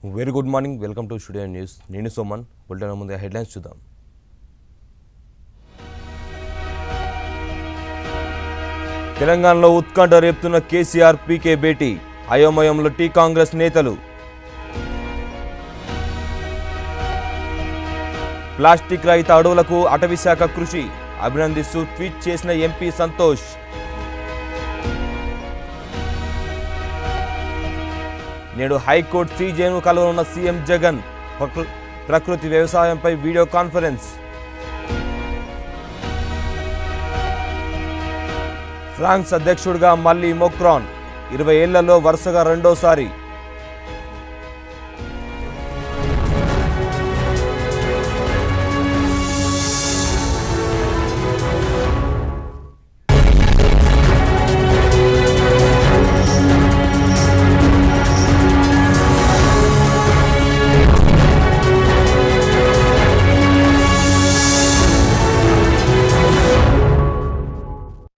very good morning welcome to studio news నేను Soman bulletin ముందు headlines చూద్దాం తెలంగాణలో ఉత్కంఠ రేపుతున్న కేసీఆర్ పీకే భేటీ అయోమయంలో టీ కాంగ్రెస్ నేతలు ప్లాస్టిక్ రహిత అడవులకు అటవీశాఖ కృషి అభినందిస్తూ ట్వీట్ చేసిన ఎంపీ సంతోష్ నేడు హైకోర్టు సీజేను కలవనున్న సీఎం జగన్ ప్రకృ- ప్రకృతి వ్యవసాయంపై వీడియో కాన్ఫరెన్స్ ఫ్రాన్స్ అధ్యక్షుడిగా మళ్ళీ మొక్రాన్ ఇరవై ఏళ్లలో వరుసగా రెండోసారి